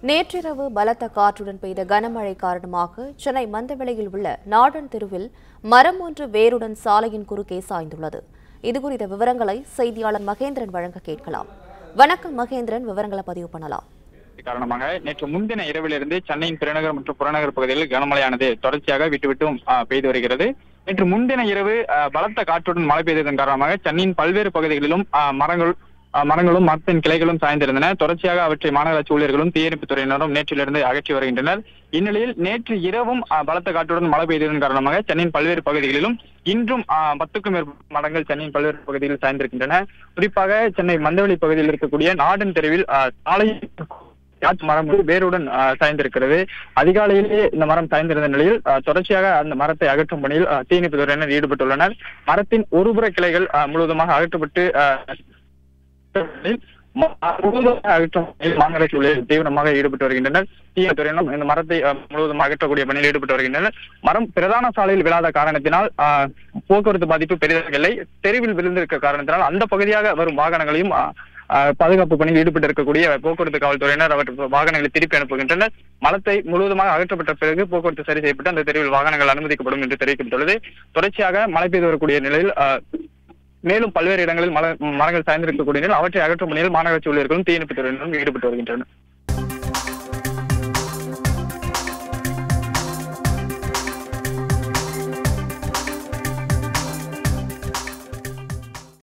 நேற்றிரவு பலத்த காற்றுடன் பெய்த கனமழை காரணமாக சென்னை மந்தவெளியில் உள்ள நாடன் தெருவில் மரம் ஒன்று வேருடன் சாலையின் குறுக்கே சாய்ந்துள்ளது இதுகுறித்த விவரங்களை செய்தியாளர் மகேந்திரன் வழங்க கேட்கலாம் வணக்கம் மகேந்திரன் விவரங்களை பதிவு பண்ணலாம் காரணமாக நேற்று முன்தின இரவிலிருந்து சென்னையின் பெருநகர் மற்றும் புறநகர் பகுதிகளில் கனமழையானது தொடர்ச்சியாக விட்டு விட்டும் ஆஹ், பெய்து வருகிறது நேற்று முன்தின இரவு ஆஹ், பலத்த காற்றுடன் மழை பெய்ததன் காரணமாக சென்னையின் பல்வேறு பகுதிகளிலும் ஆஹ், மரங்கள் ஆஹ், மரங்களும் மரத்தின் கிளைகளும் சாய்ந்திருந்தன தொடர்ச்சியாக அவற்றை மாநகராட்சி ஊழியர்களும் தீயணைப்புத் துறையினரும் நேற்றிலிருந்து அகற்றி வருகின்றனர் இந்நிலையில் நேற்று இரவும் ஆஹ், பலத்த காற்றுடன் மழை பெய்ததன் காரணமாக சென்னையின் பல்வேறு பகுதிகளிலும் இன்றும் ஆஹ், பத்துக்கும் மேற்பட்ட மரங்கள் சென்னையின் பல்வேறு பகுதிகளில் சாய்ந்திருக்கின்றன குறிப்பாக சென்னை மந்தவெளி பகுதியில் இருக்கக்கூடிய நாடன் தெருவில் ஆஹ், சாலையின் யாத் மரம் வந்து வேருடன் ஆஹ், சாய்ந்திருக்கிறது அதிகாலையிலேயே இந்த மரம் சாய்ந்திருந்த நிலையில் ஆஹ், தொடர்ச்சியாக அந்த மரத்தை அகற்றும் பணியில் ஆஹ், தீயணைப்பு துறையினர் ஈடுபட்டுள்ளனர் மரத்தின் ஒருபுற கிளைகள் ஆஹ், முழுவதுமாக அகற்றப்பட்டு ஆஹ், ம- முழுவதுமாக அகற்றும் பணியில் மாநகராட்சி ஊழியர்கள் தீவிரமாக ஈடுபட்டு வருகின்றனர் தீயணைப்பு துறையினரும் இந்த மரத்தை ஆஹ், முழுவதுமாக அகற்றக்கூடிய பணியில் ஈடுபட்டு வருகின்றனர் மரம் பிரதான சாலையில் விழாத காரணத்தினால் ஆஹ், போக்குவரத்து பாதிப்பு பெரிதாக இல்லை தெருவில் விழுந்திருக்க காரணத்தினால் அந்த பகுதியாக வரும் வாகனங்களையும் ஆஹ், ஆஹ் பாதுகாப்பு பணியில் ஈடுபட்டு இருக்கக்கூடிய போக்குவரத்து காவல்துறையினர் அவற்றை வாகனங்களை திருப்பி அனுப்புகின்றனர் மலத்தை முழுவதுமாக அகற்றப்பட்ட பிறகு போக்குவரத்து சரி செய்யப்பட்டு அந்த தெருவில் வாகனங்கள் அனுமதிக்கப்படும் என்று தெரிவிக்கப்பட்டுள்ளது தொடர்ச்சியாக மழை பெய்து வரக்கூடிய நிலையில் ஆஹ், மேலும் பல்வேறு இடங்களில் மல மரங்கள் சாய்ந்திருக்கக்கூடிய நிலையில் அவற்றை அகற்றும் பணியில் மாநகராட்சி ஊழியர்களும் தீயணைப்பு துறையினரும் ஈடுபட்டு வருகின்றனர்